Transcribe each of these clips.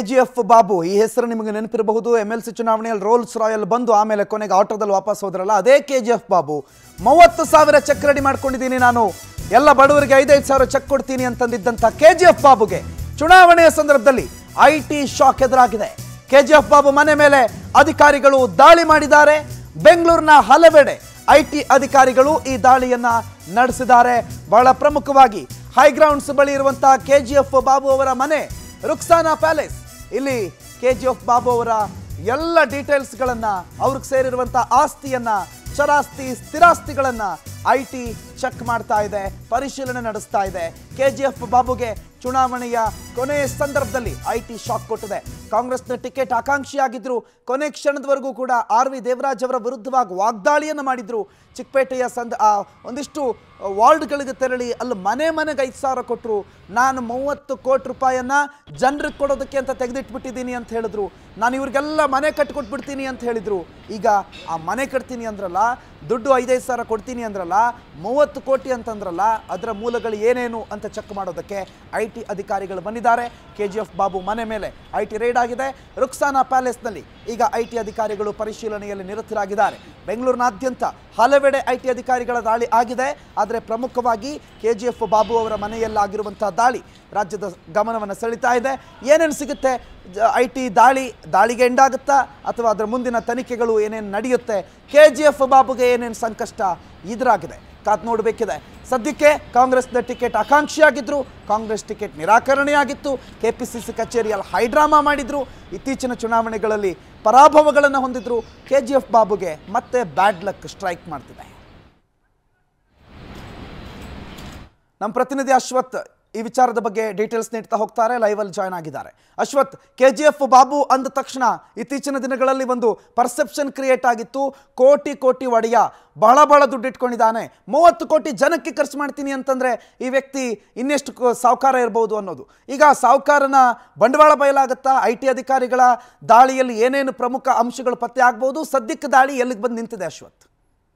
KGF Babu ಈ ಹೆಸರು ನಿಮಗೆ ನೆನಪಿರಬಹುದು ಎಮ್ ಎಲ್ ಸಿ ಚುನಾವಣೆಯಲ್ಲಿ ರೋಲ್ಸ್ ರಾಯಲ್ ಬಂದು ಆಮೇಲೆ ಕೊನೆಗೆ ಆಟೋದಲ್ಲಿ ವಾಪಸ್ ಹೋದ್ರಲ್ಲ ಅದೇ ಕೆಜಿಎಫ್ ಬಾಬು ಮೂವತ್ತು ಸಾವಿರ ಚೆಕ್ ರೆಡಿ ಮಾಡ್ಕೊಂಡಿದ್ದೀನಿ ನಾನು ಎಲ್ಲ ಬಡವರಿಗೆ ಐದೈದು ಸಾವಿರ ಚೆಕ್ ಕೊಡ್ತೀನಿ ಅಂತಂದಿದ್ದಂಥ ಕೆಜಿಎಫ್ ಬಾಬುಗೆ ಚುನಾವಣೆಯ ಸಂದರ್ಭದಲ್ಲಿ ಐ ಟಿ ಶಾಕ್ ಎದುರಾಗಿದೆ ಕೆಜಿಎಫ್ ಬಾಬು ಮನೆ ಮೇಲೆ ಅಧಿಕಾರಿಗಳು ದಾಳಿ ಮಾಡಿದ್ದಾರೆ ಬೆಂಗಳೂರಿನ ಹಲವೆಡೆ ಐ ಟಿ ಅಧಿಕಾರಿಗಳು ಈ ದಾಳಿಯನ್ನ ನಡೆಸಿದ್ದಾರೆ ಬಹಳ ಪ್ರಮುಖವಾಗಿ ಹೈಗ್ರೌಂಡ್ಸ್ ಬಳಿ ಇರುವಂತಹ ಕೆಜಿಎಫ್ ಬಾಬು ಅವರ ಮನೆ ರುಕ್ಸಾನಾ ಪ್ಯಾಲೇಸ್ ಇಲ್ಲಿ ಕೆಜಿಎಫ್ ಬಾಬು ಅವರ ಎಲ್ಲ ಡೀಟೇಲ್ಸ್ಗಳನ್ನ ಅವ್ರಿಗೆ ಸೇರಿರುವಂತ ಆಸ್ತಿಯನ್ನ ಚರಾಸ್ತಿ ಸ್ಥಿರಾಸ್ತಿಗಳನ್ನ ಐ ಟಿ ಚೆಕ್ ಮಾಡ್ತಾ ಇದೆ ಪರಿಶೀಲನೆ ನಡೆಸ್ತಾ ಇದೆ ಕೆಜಿಎಫ್ ಬಾಬುಗೆ ಚುನಾವಣೆಯ ಕೊನೆಯ ಸಂದರ್ಭದಲ್ಲಿ ಐ ಟಿ ಶಾಕ್ ಕೊಟ್ಟಿದೆ ಕಾಂಗ್ರೆಸ್ನ ಟಿಕೆಟ್ ಆಕಾಂಕ್ಷಿಯಾಗಿದ್ರು ಕೊನೆ ಕ್ಷಣದವರೆಗೂ ಕೂಡ ಆರ್ ವಿ ದೇವರಾಜ್ ಅವರ ವಿರುದ್ಧವಾಗಿ ವಾಗ್ದಾಳಿಯನ್ನು ಮಾಡಿದ್ರು ಚಿಕ್ಕಪೇಟೆಯ ಸಂದ ಆ, ಒಂದಿಷ್ಟು ವಾರ್ಡ್ಗಳಿಗೆ ತೆರಳಿ ಅಲ್ಲಿ ಮನೆ ಮನೆಗೆ ಐದು ಸಾವಿರ ಕೊಟ್ಟರು ನಾನು ಮೂವತ್ತು ಕೋಟಿ ರೂಪಾಯನ್ನ ಜನರಿಗೆ ಕೊಡೋದಕ್ಕೆ ಅಂತ ತೆಗೆದಿಟ್ಬಿಟ್ಟಿದ್ದೀನಿ ಅಂತ ಹೇಳಿದ್ರು ನಾನು ಇವ್ರಿಗೆಲ್ಲ ಮನೆ ಕಟ್ಕೊಟ್ಬಿಡ್ತೀನಿ ಅಂತ ಹೇಳಿದ್ರು ಈಗ ಆ ಮನೆ ಕಟ್ತೀನಿ ಅಂದ್ರಲ್ಲ ದುಡ್ಡು ಐದೈದು ಸಾವಿರ ಕೊಡ್ತೀನಿ ಅಂದ್ರಲ್ಲ ಮೂವತ್ತು ಕೋಟಿ ಅಂತಂದ್ರಲ್ಲ ಅದರ ಮೂಲಗಳು ಏನೇನು ಅಂತ ಚೆಕ್ ಮಾಡೋದಕ್ಕೆ ಐ ಟಿ ಅಧಿಕಾರಿಗಳು ಬಂದಿದ್ದಾರೆ ಕೆ ಜಿ ಎಫ್ ಬಾಬು ಮನೆ ಮೇಲೆ ಐ ಟಿ ರೈಡ್ ಆಗಿದೆ ರುಕ್ಸಾನಾ ಪ್ಯಾಲೇಸ್ನಲ್ಲಿ ಈಗ ಐ ಟಿ ಅಧಿಕಾರಿಗಳು ಪರಿಶೀಲನೆಯಲ್ಲಿ ನಿರತರಾಗಿದ್ದಾರೆ ಬೆಂಗಳೂರಿನಾದ್ಯಂತ ಹಲವೆಡೆ ಐ ಟಿ ಅಧಿಕಾರಿಗಳ ದಾಳಿ ಆಗಿದೆ ಆದರೆ ಪ್ರಮುಖವಾಗಿ ಕೆ ಜಿ ಎಫ್ ಬಾಬು ಅವರ ಮನೆಯಲ್ಲಾಗಿರುವಂತಹ ದಾಳಿ ರಾಜ್ಯದ ಗಮನವನ್ನು ಸೆಳೀತಾ ಇದೆ ಏನೇನು ಸಿಗುತ್ತೆ ಐ ಟಿ ದಾಳಿ ದಾಳಿಗೆ ಎಂಡಾಗುತ್ತಾ ಅಥವಾ ಅದರ ಮುಂದಿನ ತನಿಖೆಗಳು ಏನೇನು ನಡೆಯುತ್ತೆ ಕೆ ಜಿ ಎಫ್ ಬಾಬುಗೆ ಏನೇನು ಸಂಕಷ್ಟ ಎದುರಾಗಿದೆ ಕಾತ್ ನೋಡಬೇಕಿದೆ ಸದ್ಯಕ್ಕೆ ಕಾಂಗ್ರೆಸ್ನ ಟಿಕೆಟ್ ಆಕಾಂಕ್ಷಿಯಾಗಿದ್ರು ಕಾಂಗ್ರೆಸ್ ಟಿಕೆಟ್ ನಿರಾಕರಣೆಯಾಗಿತ್ತು ಕೆ ಪಿ ಸಿ ಸಿ ಕಚೇರಿಯಲ್ಲಿ ಹೈಡ್ರಾಮಾ ಮಾಡಿದ್ರು ಇತ್ತೀಚಿನ ಚುನಾವಣೆಗಳಲ್ಲಿ ಪರಾಭವಗಳನ್ನು ಹೊಂದಿದ್ರು ಕೆ ಜಿ ಎಫ್ ಬಾಬುಗೆ ಮತ್ತೆ ಬ್ಯಾಡ್ ಲಕ್ ಸ್ಟ್ರೈಕ್ ಮಾಡ್ತಿದೆ ನಮ್ಮ ಪ್ರತಿನಿಧಿ ಅಶ್ವಥ್ ಈ ವಿಚಾರದ ಬಗ್ಗೆ ಡೀಟೇಲ್ಸ್ ನೀಡ್ತಾ ಹೋಗ್ತಾರೆ ಲೈವ್ ಅಲ್ಲಿ ಜಾಯ್ನ್ ಆಗಿದ್ದಾರೆ Ashwath K G F Babu ಅಂದ ತಕ್ಷಣ ಇತ್ತೀಚಿನ ದಿನಗಳಲ್ಲಿ ಒಂದು ಪರ್ಸೆಪ್ಷನ್ ಕ್ರಿಯೇಟ್ ಆಗಿತ್ತು ಕೋಟಿ ಕೋಟಿ ಒಡೆಯ ಬಹಳ ಬಹಳ ದುಡ್ಡು ಇಟ್ಕೊಂಡಿದ್ದಾನೆ ಮೂವತ್ತು ಕೋಟಿ ಜನಕ್ಕೆ ಖರ್ಚು ಮಾಡ್ತೀನಿ ಅಂತಂದ್ರೆ ಈ ವ್ಯಕ್ತಿ ಇನ್ನೆಷ್ಟು ಕ- ಸಾಹುಕಾರ ಇರ್ಬೋದು ಅನ್ನೋದು ಈಗ ಸಾಹುಕಾರನ ಬಂಡವಾಳ ಬಯಲಾಗುತ್ತಾ ಐ ಟಿ ಅಧಿಕಾರಿಗಳ ದಾಳಿಯಲ್ಲಿ ಏನೇನು ಪ್ರಮುಖ ಅಂಶಗಳು ಪತ್ತೆ ಆಗ್ಬೋದು ಸದ್ಯಕ್ಕೆ ದಾಳಿ ಎಲ್ಲಿಗೆ ಬಂದು ನಿಂತಿದೆ ಅಶ್ವಥ್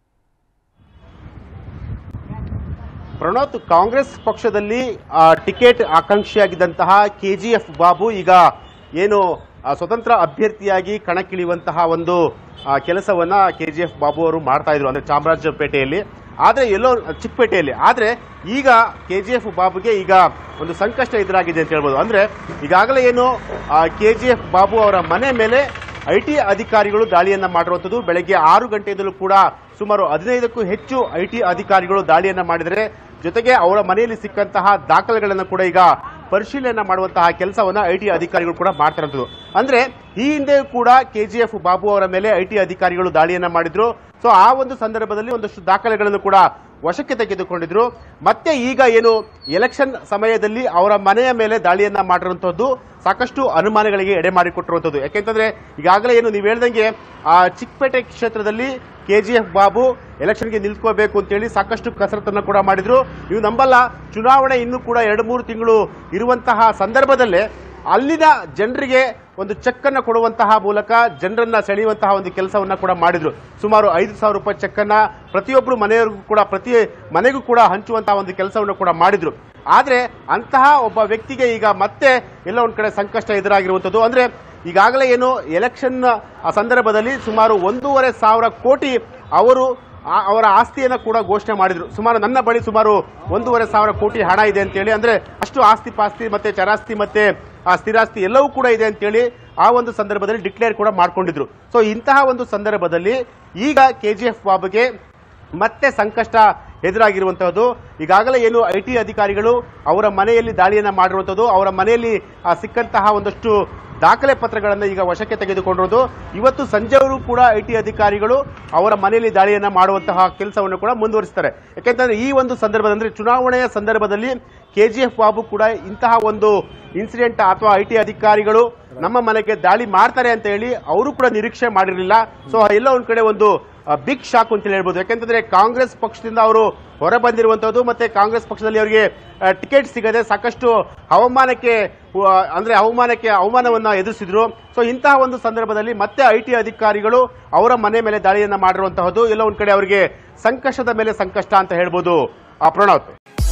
ಪ್ರಣೋತ್ ಕಾಂಗ್ರೆಸ್ ಪಕ್ಷದಲ್ಲಿ ಆ, ಟಿಕೆಟ್ ಆಕಾಂಕ್ಷಿಯಾಗಿದ್ದಂತಹ ಕೆಜಿಎಫ್ ಬಾಬು ಈಗ ಏನು ಆ, ಸ್ವತಂತ್ರ ಅಭ್ಯರ್ಥಿಯಾಗಿ ಕಣಕ್ಕಿಳಿಯುವಂತಹ ಒಂದು ಆ, ಕೆಲಸವನ್ನ ಕೆಜಿಎಫ್ ಬಾಬು ಅವರು ಮಾಡ್ತಾ ಇದ್ರು ಅಂದ್ರೆ ಚಾಮರಾಜಪೇಟೆಯಲ್ಲಿ ಆದ್ರೆ ಎಲ್ಲೋ ಚಿಕ್ಕಪೇಟೆಯಲ್ಲಿ ಆದ್ರೆ ಈಗ ಕೆಜಿಎಫ್ ಬಾಬುಗೆ ಈಗ ಒಂದು ಸಂಕಷ್ಟ ಎದುರಾಗಿದೆ ಅಂತ ಹೇಳ್ಬೋದು ಅಂದ್ರೆ ಈಗಾಗಲೇ ಏನು ಕೆಜಿಎಫ್ ಬಾಬು ಅವರ ಮನೆ ಮೇಲೆ ಐ ಟಿ ಅಧಿಕಾರಿಗಳು ದಾಳಿಯನ್ನ ಮಾಡಿರುವಂಥದ್ದು ಬೆಳಗ್ಗೆ ಆರು ಗಂಟೆಯಿಂದಲೂ ಕೂಡ ಸುಮಾರು ಹದಿನೈದಕ್ಕೂ ಹೆಚ್ಚು ಐ ಟಿ ಅಧಿಕಾರಿಗಳು ದಾಳಿಯನ್ನ ಮಾಡಿದರೆ ಜೊತೆಗೆ ಅವರ ಮನೆಯಲ್ಲಿ ಸಿಕ್ಕಂತಹ ದಾಖಲೆಗಳನ್ನು ಕೂಡ ಈಗ ಪರಿಶೀಲನೆ ಮಾಡುವಂತಹ ಕೆಲಸವನ್ನ ಐ ಟಿ ಅಧಿಕಾರಿಗಳು ಕೂಡ ಮಾಡ್ತಿರೋದು ಅಂದ್ರೆ ಈ ಹಿಂದೆ ಕೂಡ ಕೆಜಿಎಫ್ ಬಾಬು ಅವರ ಮೇಲೆ ಐ ಟಿ ಅಧಿಕಾರಿಗಳು ದಾಳಿಯನ್ನ ಮಾಡಿದ್ರು ಸೊ ಆ ಒಂದು ಸಂದರ್ಭದಲ್ಲಿ ಒಂದಷ್ಟು ದಾಖಲೆಗಳನ್ನು ಕೂಡ ವಶಕ್ಕೆ ತೆಗೆದುಕೊಂಡಿದ್ರು ಮತ್ತೆ ಈಗ ಏನು ಎಲೆಕ್ಷನ್ ಸಮಯದಲ್ಲಿ ಅವರ ಮನೆಯ ಮೇಲೆ ದಾಳಿಯನ್ನ ಮಾಡಿರುವಂತದ್ದು ಸಾಕಷ್ಟು ಅನುಮಾನಗಳಿಗೆ ಎಡೆ ಮಾಡಿಕೊಟ್ಟಿರುವಂತದ್ದು ಯಾಕೆಂತಂದ್ರೆ ಈಗಾಗಲೇ ಏನು ನೀವು ಹೇಳ್ದಂಗೆ ಆ ಚಿಕ್ಕಪೇಟೆ ಕ್ಷೇತ್ರದಲ್ಲಿ ಕೆಜಿಎಫ್ ಬಾಬು ಎಲೆಕ್ಷನ್ಗೆ ನಿಲ್ಕೋಬೇಕು ಅಂತೇಳಿ ಸಾಕಷ್ಟು ಕಸರತ್ತನ್ನು ಕೂಡ ಮಾಡಿದ್ರು ನೀವು ನಂಬಲ್ಲ ಚುನಾವಣೆ ಇನ್ನೂ ಕೂಡ ಎರಡು ಮೂರು ತಿಂಗಳು ಇರುವಂತಹ ಸಂದರ್ಭದಲ್ಲೇ ಅಲ್ಲಿನ ಜನರಿಗೆ ಒಂದು ಚೆಕ್ ಅನ್ನ ಕೊಡುವಂತಹ ಮೂಲಕ ಜನರನ್ನ ಸೆಳೆಯುವಂತಹ ಒಂದು ಕೆಲಸವನ್ನ ಕೂಡ ಮಾಡಿದ್ರು ಸುಮಾರು ಐದು ಸಾವಿರ ರೂಪಾಯಿ ಚೆಕ್ ಅನ್ನ ಪ್ರತಿಯೊಬ್ಬರು ಮನೆಯವರಿಗೂ ಕೂಡ ಪ್ರತಿ ಮನೆಗೂ ಕೂಡ ಹಂಚುವಂತಹ ಒಂದು ಕೆಲಸವನ್ನು ಕೂಡ ಮಾಡಿದ್ರು ಆದ್ರೆ ಅಂತಹ ಒಬ್ಬ ವ್ಯಕ್ತಿಗೆ ಈಗ ಮತ್ತೆ ಎಲ್ಲ ಒಂದ್ ಕಡೆ ಸಂಕಷ್ಟ ಎದುರಾಗಿರುವಂತದ್ದು ಅಂದ್ರೆ ಈಗಾಗಲೇ ಏನು ಎಲೆಕ್ಷನ್ ಸಂದರ್ಭದಲ್ಲಿ ಸುಮಾರು ಒಂದೂವರೆ ಸಾವಿರ ಕೋಟಿ ಅವರು ಆ- ಅವರ ಆಸ್ತಿಯನ್ನ ಕೂಡ ಘೋಷಣೆ ಮಾಡಿದ್ರು ಸುಮಾರು ನನ್ನ ಬಳಿ ಸುಮಾರು ಒಂದೂವರೆ ಸಾವಿರ ಕೋಟಿ ಹಣ ಇದೆ ಅಂತೇಳಿ ಅಂದ್ರೆ ಅಷ್ಟು ಆಸ್ತಿ ಪಾಸ್ತಿ ಮತ್ತೆ ಚರಾಸ್ತಿ ಮತ್ತೆ ಆ ಸ್ಥಿರಾಸ್ತಿ ಎಲ್ಲವೂ ಕೂಡ ಇದೆ ಅಂತೇಳಿ ಆ ಒಂದು ಸಂದರ್ಭದಲ್ಲಿ ಡಿಕ್ಲೇರ್ ಕೂಡ ಮಾಡ್ಕೊಂಡಿದ್ರು ಸೊ ಇಂತಹ ಒಂದು ಸಂದರ್ಭದಲ್ಲಿ ಈಗ ಕೆಜಿಎಫ್ ಬಾಬುಗೆ ಮತ್ತೆ ಸಂಕಷ್ಟ ಎದುರಾಗಿರುವಂತಹದ್ದು ಈಗಾಗಲೇ ಏನು ಐ ಟಿ ಅಧಿಕಾರಿಗಳು ಅವರ ಮನೆಯಲ್ಲಿ ದಾಳಿಯನ್ನ ಮಾಡಿರುವಂತದ್ದು ಅವರ ಮನೆಯಲ್ಲಿ ಆ, ಸಿಕ್ಕಂತಹ ಒಂದಷ್ಟು ದಾಖಲೆ ಪತ್ರಗಳನ್ನು ಈಗ ವಶಕ್ಕೆ ತೆಗೆದುಕೊಂಡಿರೋದು ಇವತ್ತು ಸಂಜೆವರು ಕೂಡ ಐ ಟಿ ಅಧಿಕಾರಿಗಳು ಅವರ ಮನೆಯಲ್ಲಿ ದಾಳಿಯನ್ನ ಮಾಡುವಂತಹ ಕೆಲಸವನ್ನು ಕೂಡ ಮುಂದುವರಿಸ್ತಾರೆ ಯಾಕೆಂತಂದ್ರೆ ಈ ಒಂದು ಸಂದರ್ಭದಲ್ಲಿ ಅಂದ್ರೆ ಚುನಾವಣೆಯ ಸಂದರ್ಭದಲ್ಲಿ ಕೆಜಿಎಫ್ ಬಾಬು ಕೂಡ ಇಂತಹ ಒಂದು ಇನ್ಸಿಡೆಂಟ್ ಅಥವಾ ಐ ಟಿ ಅಧಿಕಾರಿಗಳು ನಮ್ಮ ಮನೆಗೆ ದಾಳಿ ಮಾಡ್ತಾರೆ ಅಂತ ಹೇಳಿ ಅವರು ಕೂಡ ನಿರೀಕ್ಷೆ ಮಾಡಿರಲಿಲ್ಲ ಸೊ ಎಲ್ಲ ಒಂದ್ ಕಡೆ ಒಂದು ಬಿಗ್ ಶಾಕ್ ಅಂತ ಹೇಳ್ಬೋದು ಯಾಕೆಂತಂದ್ರೆ ಕಾಂಗ್ರೆಸ್ ಪಕ್ಷದಿಂದ ಅವರು ಹೊರ ಬಂದಿರುವಂತದ್ದು ಮತ್ತೆ ಕಾಂಗ್ರೆಸ್ ಪಕ್ಷದಲ್ಲಿ ಅವರಿಗೆ ಟಿಕೆಟ್ ಸಿಗದೆ ಸಾಕಷ್ಟು ಅವಮಾನಕ್ಕೆ ಆ, ಅಂದ್ರೆ ಅವಮಾನಕ್ಕೆ ಅವಮಾನವನ್ನ ಎದುರಿಸಿದ್ರು ಸೊ ಇಂತಹ ಒಂದು ಸಂದರ್ಭದಲ್ಲಿ ಮತ್ತೆ ಐ ಟಿ ಅಧಿಕಾರಿಗಳು ಅವರ ಮನೆ ಮೇಲೆ ದಾಳಿಯನ್ನ ಮಾಡಿರುವಂತಹದ್ದು ಎಲ್ಲ ಒಂದ್ ಕಡೆ ಅವರಿಗೆ ಸಂಕಷ್ಟದ ಮೇಲೆ ಸಂಕಷ್ಟ ಅಂತ ಹೇಳ್ಬೋದು ಆ, ಪ್ರಣವ್